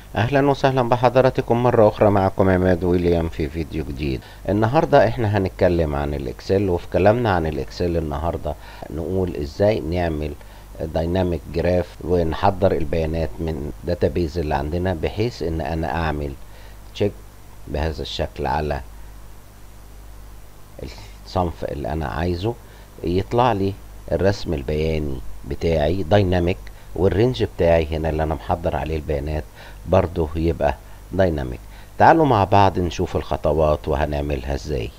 اهلا وسهلا بحضراتكم مرة اخرى معكم عماد ويليام في فيديو جديد النهاردة احنا هنتكلم عن الاكسل وفي كلامنا عن الاكسل النهاردة نقول ازاي نعمل دايناميك جراف ونحضر البيانات من داتابيز اللي عندنا بحيث ان انا اعمل تشيك بهذا الشكل على الصنف اللي انا عايزه يطلع لي الرسم البياني بتاعي دايناميك والرينج بتاعي هنا اللي انا محضر عليه البيانات برضه يبقى دايناميك تعالوا مع بعض نشوف الخطوات وهنعملها ازاي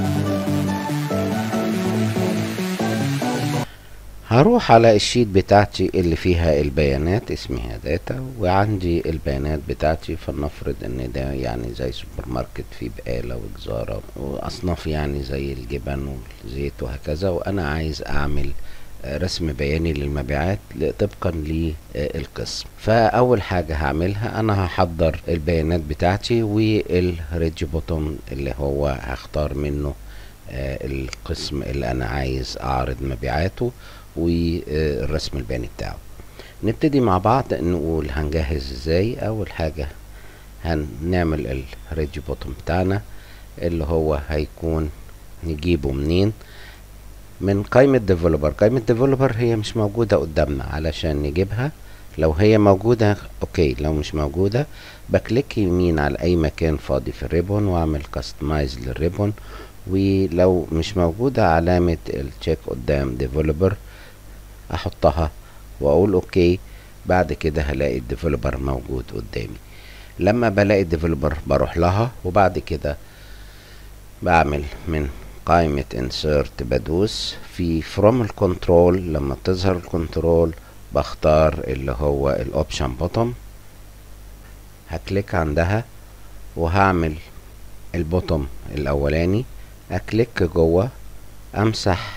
هروح على الشيت بتاعتي اللي فيها البيانات اسمها داتا وعندي البيانات بتاعتي فلنفرض ان ده يعني زي سوبر ماركت فيه بقالة وجزارة واصناف يعني زي الجبن والزيت وهكذا وانا عايز اعمل رسم بياني للمبيعات طبقا للقسم فاول حاجة هعملها انا هحضر البيانات بتاعتي والريدج بوتوم اللي هو هختار منه القسم اللي انا عايز اعرض مبيعاته والرسم البياني بتاعه نبتدي مع بعض نقول هنجهز ازاي اول حاجة هنعمل الريدج بوتوم بتاعنا اللي هو هيكون نجيبه منين من قائمة ديفلوبر قائمة ديفلوبر هي مش موجودة قدامنا علشان نجيبها لو هي موجودة اوكي لو مش موجودة بكليك يمين على اي مكان فاضي في الريبون واعمل كاستمايز للريبون ولو مش موجودة علامة التشيك قدام ديفلوبر احطها واقول اوكي بعد كده هلاقي الديفلوبر موجود قدامي لما بلاقي الديفلوبر بروح لها وبعد كده بعمل من قائمة insert بدوس في from الكنترول لما تظهر الكنترول بختار اللي هو الاوبشن بوتوم هكليك عندها وهعمل البوتوم الاولاني اكليك جوه امسح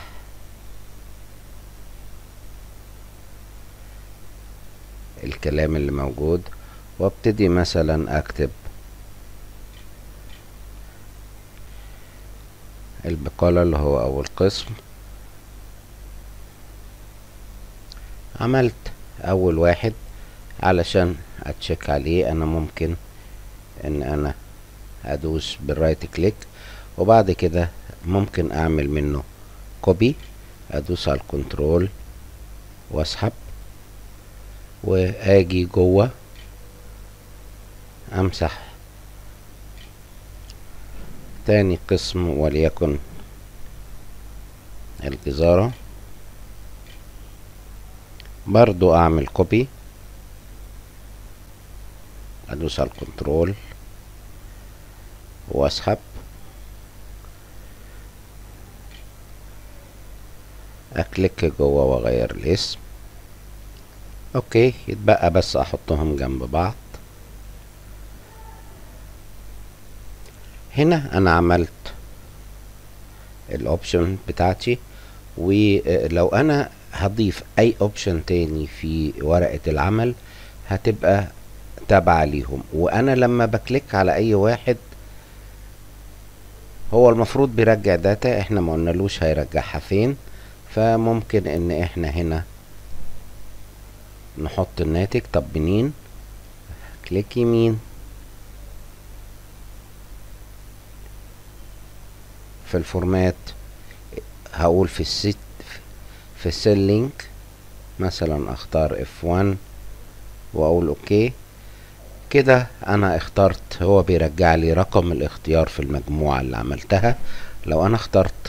الكلام اللي موجود وابتدي مثلا اكتب البقالة اللي هو أول قسم عملت أول واحد علشان أتشيك عليه أنا ممكن إن أنا أدوس بالرايت كليك وبعد كده ممكن أعمل منه كوبي أدوس على الكنترول وأسحب وآجي جوه أمسح تاني قسم وليكن الجزارة برضو اعمل كوبي ادوس على الكنترول واسحب اكليك جوه واغير الاسم اوكي يتبقى بس احطهم جنب بعض هنا انا عملت الاوبشن بتاعتي ولو انا هضيف اي اوبشن تاني في ورقة العمل هتبقى تابعة ليهم وانا لما بكليك على اي واحد هو المفروض بيرجع داتا احنا ما قلنالوش هيرجعها فين فممكن ان احنا هنا نحط الناتج طب منين كليك يمين في الفورمات هقول في الست في السيل لينك مثلا اختار F1 واقول اوكي كده انا اخترت هو بيرجع لي رقم الاختيار في المجموعة اللي عملتها لو انا اخترت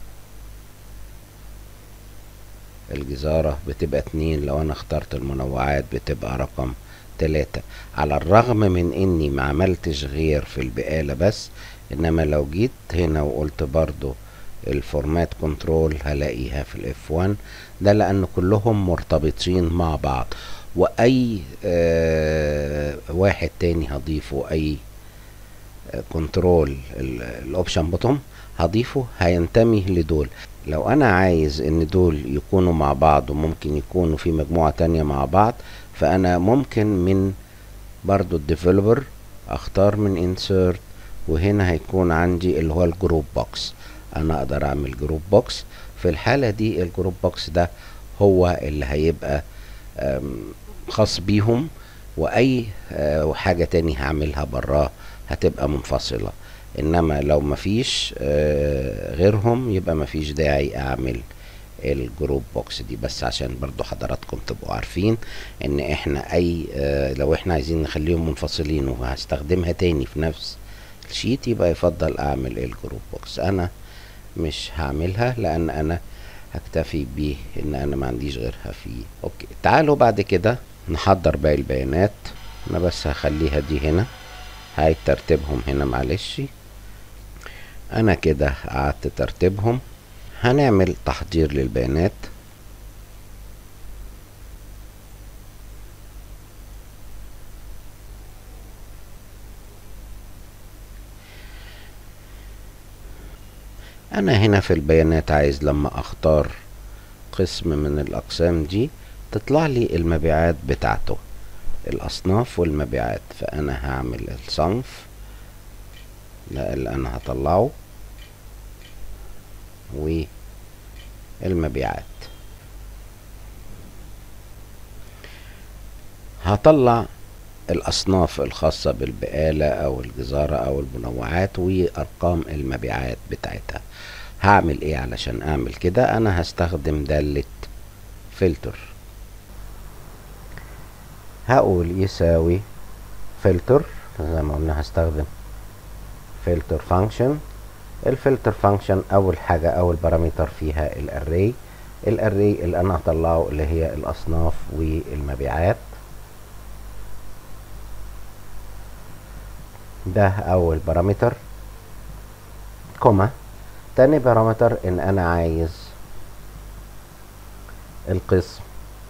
الجزارة بتبقى اتنين لو انا اخترت المنوعات بتبقى رقم تلاتة على الرغم من اني ما عملتش غير في البقالة بس انما لو جيت هنا وقلت برضو الفورمات كنترول هلاقيها في الاف 1 ده لان كلهم مرتبطين مع بعض واي آه واحد تاني هضيفه اي كنترول الاوبشن بوتوم هضيفه هينتمي لدول لو انا عايز ان دول يكونوا مع بعض وممكن يكونوا في مجموعة تانية مع بعض فانا ممكن من برضو الديفلوبر اختار من انسيرت وهنا هيكون عندي اللي هو الجروب بوكس انا اقدر اعمل جروب بوكس في الحالة دي الجروب بوكس ده هو اللي هيبقى خاص بيهم واي آه، حاجة تاني هعملها براه هتبقى منفصلة انما لو مفيش آه، غيرهم يبقى مفيش داعي اعمل الجروب بوكس دي بس عشان برضو حضراتكم تبقوا عارفين ان احنا اي آه، لو احنا عايزين نخليهم منفصلين وهستخدمها تاني في نفس الشيت يبقى يفضل اعمل الجروب بوكس انا مش هعملها لان انا هكتفي بيه ان انا ما عنديش غيرها فيه اوكي تعالوا بعد كده نحضر باقي البيانات انا بس هخليها دي هنا هاي ترتيبهم هنا معلش انا كده قعدت ترتيبهم هنعمل تحضير للبيانات انا هنا في البيانات عايز لما اختار قسم من الاقسام دي تطلع لي المبيعات بتاعته الاصناف والمبيعات فانا هعمل الصنف لا اللي انا هطلعه والمبيعات هطلع الأصناف الخاصة بالبقالة أو الجزارة أو المنوعات وأرقام المبيعات بتاعتها هعمل إيه علشان أعمل كده أنا هستخدم دالة فلتر هقول يساوي فلتر زي ما قلنا هستخدم فلتر فانكشن الفلتر فانكشن اول حاجة اول بارامتر فيها الاري الاري اللي انا هطلعه اللي هي الاصناف والمبيعات ده اول بارامتر كوما تاني بارامتر ان انا عايز القسم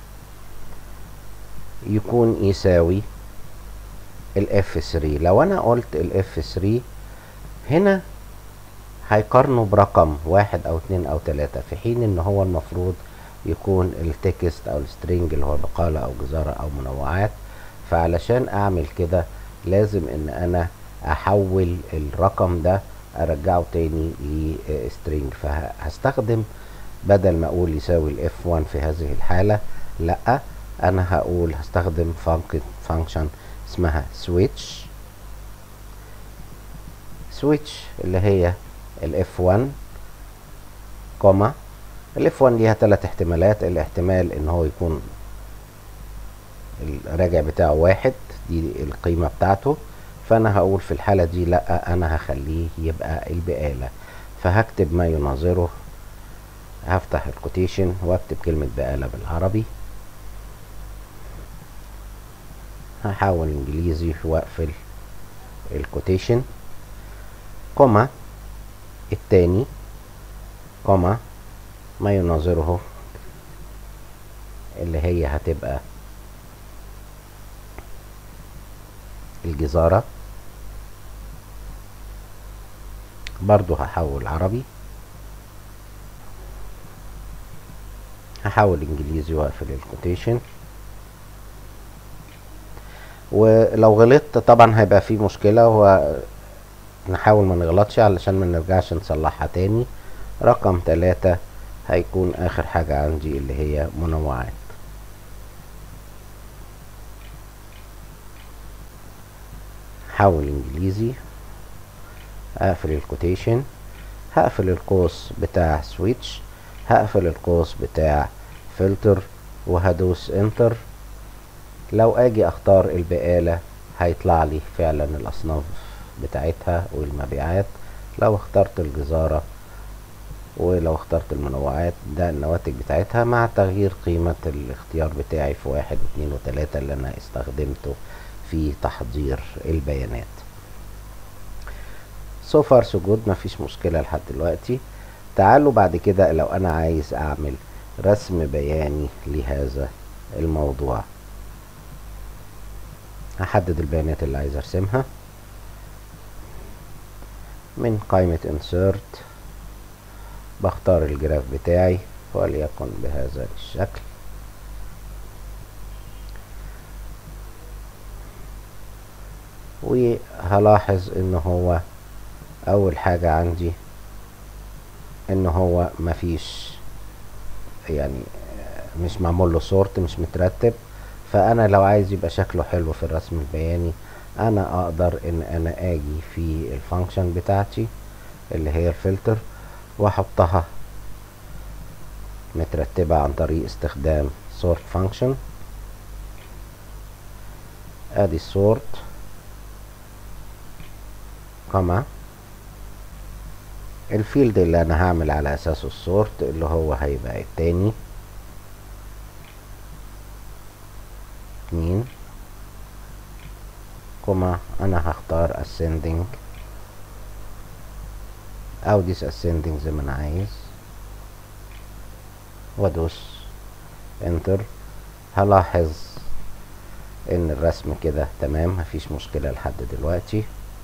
يكون يساوي الاف 3 لو انا قلت الاف 3 هنا هيقارنوا برقم واحد او اتنين او تلاتة في حين ان هو المفروض يكون التكست او السترينج اللي هو بقالة او جزارة او منوعات فعلشان اعمل كده لازم ان انا احول الرقم ده ارجعه تاني لسترينج فهستخدم بدل ما اقول يساوي الاف 1 في هذه الحالة لا انا هقول هستخدم فانكشن اسمها switch switch اللي هي الاف 1 كوما الاف 1 ليها ثلاث احتمالات الاحتمال ان هو يكون الراجع بتاعه واحد دي القيمة بتاعته فانا هقول في الحالة دي لا انا هخليه يبقى البقالة فهكتب ما يناظره هفتح الكوتيشن واكتب كلمة بقالة بالعربي هحاول انجليزي واقفل الكوتيشن كوما التاني كوما ما يناظره اللي هي هتبقى الجزارة برضو هحول عربي هحاول انجليزي واقفل الكوتيشن ولو غلطت طبعا هيبقى في مشكلة و نحاول ما نغلطش علشان ما نرجعش نصلحها تاني رقم تلاتة هيكون اخر حاجة عندي اللي هي منوعات حول انجليزي اقفل الكوتيشن هقفل القوس بتاع سويتش هقفل القوس بتاع فلتر وهدوس انتر لو اجي اختار البقالة هيطلع لي فعلا الاصناف بتاعتها والمبيعات لو اخترت الجزارة ولو اخترت المنوعات ده النواتج بتاعتها مع تغيير قيمة الاختيار بتاعي في واحد واثنين وثلاثة اللي انا استخدمته في تحضير البيانات so far so good مفيش مشكلة لحد دلوقتي تعالوا بعد كده لو انا عايز اعمل رسم بياني لهذا الموضوع هحدد البيانات اللي عايز ارسمها من قائمة insert بختار الجراف بتاعي وليكن بهذا الشكل وهلاحظ ان هو اول حاجة عندي ان هو مفيش يعني مش معمول له سورت مش مترتب فانا لو عايز يبقى شكله حلو في الرسم البياني انا اقدر ان انا اجي في الفانكشن بتاعتي اللي هي الفلتر واحطها مترتبة عن طريق استخدام sort function ادي sort كما الفيلد اللي انا هعمل على اساسه السورت اللي هو هيبقى التاني اتنين كما انا هختار ascending او disascending زي ما انا عايز وادوس انتر هلاحظ ان الرسم كده تمام مفيش مشكلة لحد دلوقتي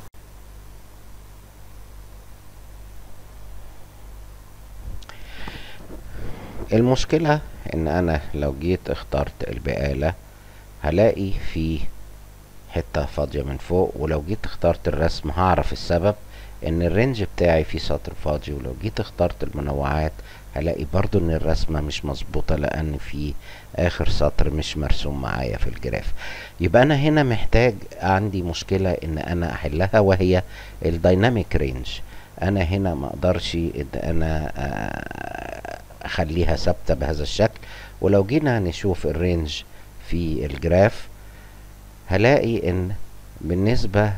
المشكلة ان انا لو جيت اخترت البقالة هلاقي في حتة فاضية من فوق ولو جيت اخترت الرسم هعرف السبب ان الرينج بتاعي فيه سطر فاضي ولو جيت اخترت المنوعات هلاقي برضو ان الرسمة مش مظبوطة لان في اخر سطر مش مرسوم معايا في الجراف يبقى انا هنا محتاج عندي مشكلة ان انا احلها وهي الدايناميك رينج انا هنا ما اقدرش ان انا اخليها ثابتة بهذا الشكل ولو جينا نشوف الرينج في الجراف هلاقي ان بالنسبة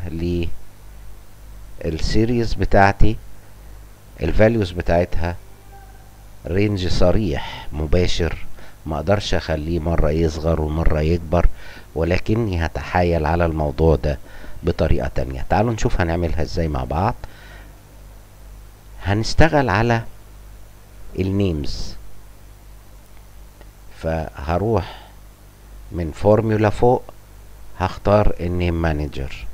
للسيريز بتاعتي الفاليوز بتاعتها رينج صريح مباشر ما اقدرش اخليه مرة يصغر ومرة يكبر ولكني هتحايل على الموضوع ده بطريقة تانية تعالوا نشوف هنعملها ازاي مع بعض هنشتغل على النيمز فهروح من فورمولا فوق هختار النيم مانجر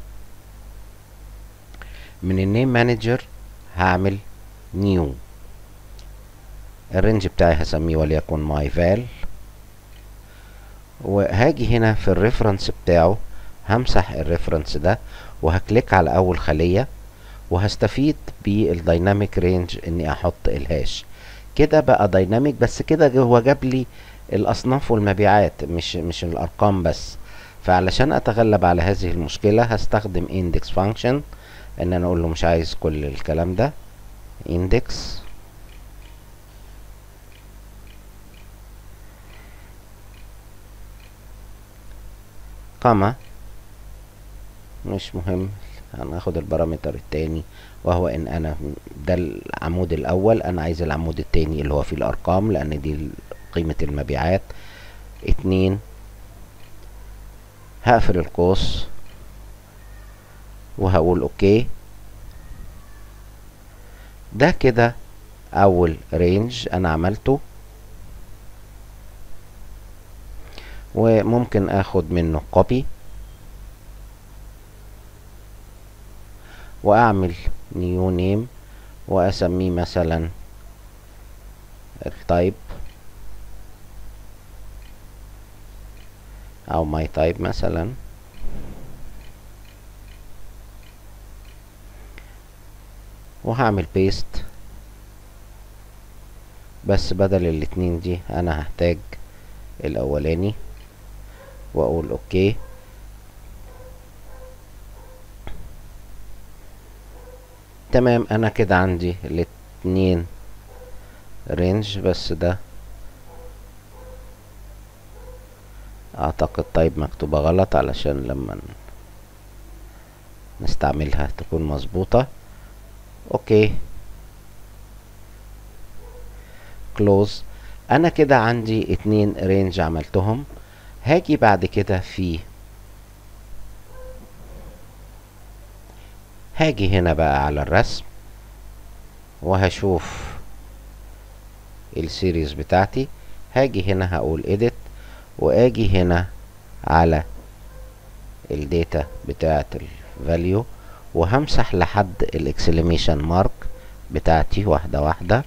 من النيم مانجر هعمل نيو الرينج بتاعي هسميه وليكن ماي فال وهاجي هنا في الريفرنس بتاعه همسح الريفرنس ده وهكليك على اول خلية وهستفيد بالديناميك رينج اني احط الهاش كده بقى دايناميك بس كده هو جاب لي الاصناف والمبيعات مش مش الارقام بس فعلشان اتغلب على هذه المشكلة هستخدم index function ان انا اقول له مش عايز كل الكلام ده index قامة مش مهم هناخد البارامتر التاني وهو ان انا ده العمود الاول انا عايز العمود التاني اللي هو فيه الارقام لان دي قيمة المبيعات اتنين هقفل القوس وهقول اوكي ده كده اول رينج انا عملته وممكن اخد منه كوبي واعمل نيو نيم واسميه مثلا التايب او ماي تايب مثلا وهعمل بيست بس بدل الاتنين دي انا هحتاج الاولاني واقول اوكي تمام انا كده عندي الاتنين رينج بس ده اعتقد طيب مكتوبة غلط علشان لما نستعملها تكون مظبوطة اوكي كلوز انا كده عندي اتنين رينج عملتهم هاجي بعد كده في هاجي هنا بقى على الرسم وهشوف السيريز بتاعتي هاجي هنا هقول edit واجي هنا على الداتا بتاعة الفاليو وهمسح لحد الاكسليميشن مارك بتاعتي واحدة واحدة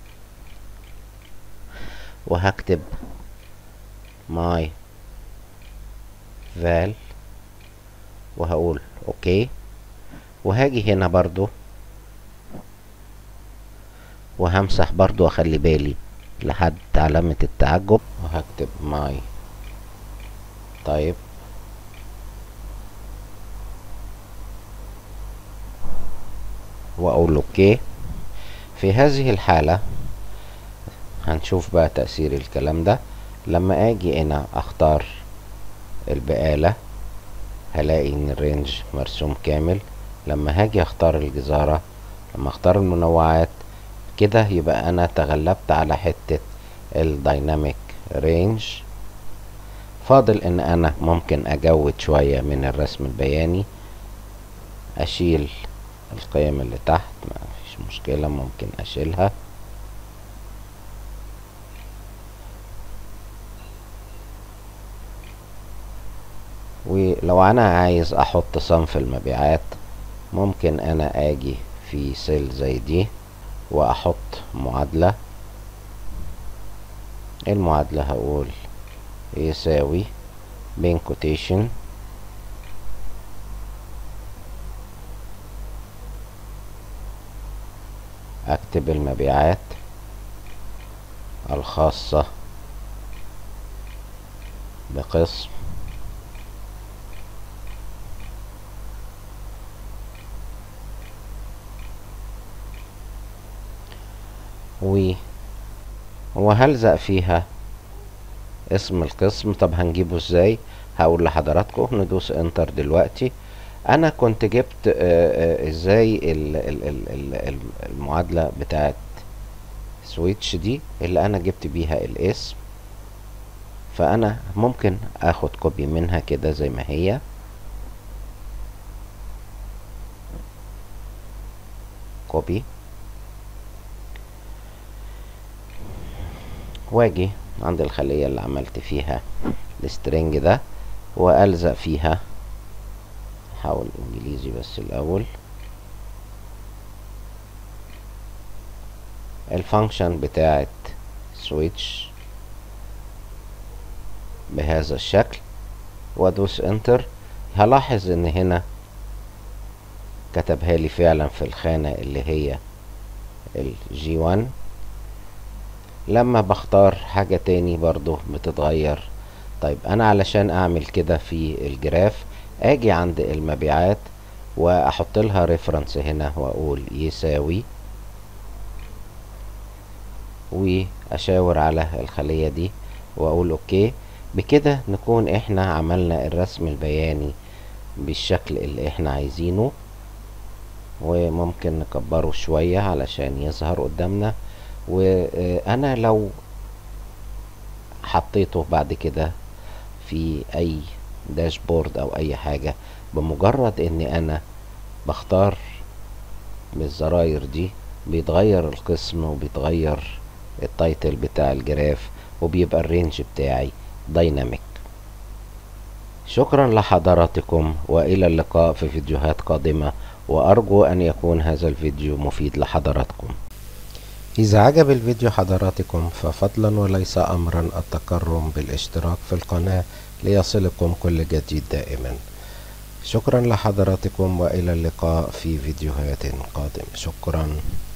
وهكتب my val وهقول اوكي وهاجي هنا برضو وهمسح برضو اخلي بالي لحد علامة التعجب وهكتب my طيب واقول اوكي في هذه الحالة هنشوف بقى تأثير الكلام ده لما اجي هنا اختار البقالة هلاقي ان الرينج مرسوم كامل لما هاجي اختار الجزارة لما اختار المنوعات كده يبقى انا تغلبت على حتة الدايناميك رينج فاضل ان انا ممكن اجود شوية من الرسم البياني اشيل القيم اللي تحت ما فيش مشكلة ممكن اشيلها ولو انا عايز احط صنف المبيعات ممكن انا اجي في سيل زي دي واحط معادلة المعادلة هقول يساوي بين كوتيشن اكتب المبيعات الخاصة بقسم و وهلزق فيها اسم القسم طب هنجيبه ازاي هقول لحضراتكم ندوس انتر دلوقتي انا كنت جبت آآ آآ ازاي ال ال ال ال المعادلة بتاعت سويتش دي اللي انا جبت بيها الاسم فانا ممكن اخد كوبي منها كده زي ما هي كوبي واجي عند الخلية اللي عملت فيها السترنج ده والزق فيها حاول انجليزي بس الاول الفانكشن بتاعت سويتش بهذا الشكل وادوس انتر هلاحظ ان هنا كتبها لي فعلا في الخانة اللي هي الجي 1 لما بختار حاجة تاني برضو بتتغير طيب انا علشان اعمل كده في الجراف اجي عند المبيعات واحط لها ريفرنس هنا واقول يساوي واشاور على الخلية دي واقول اوكي بكده نكون احنا عملنا الرسم البياني بالشكل اللي احنا عايزينه وممكن نكبره شوية علشان يظهر قدامنا وانا لو حطيته بعد كده في اي داشبورد او اي حاجة بمجرد ان انا بختار بالزراير دي بيتغير القسم وبيتغير التايتل بتاع الجراف وبيبقى الرينج بتاعي دايناميك شكرا لحضراتكم والى اللقاء في فيديوهات قادمة وارجو ان يكون هذا الفيديو مفيد لحضراتكم إذا عجب الفيديو حضراتكم ففضلا وليس أمرا التكرم بالاشتراك في القناة ليصلكم كل جديد دائما شكرا لحضراتكم وإلى اللقاء في فيديوهات قادمة شكرا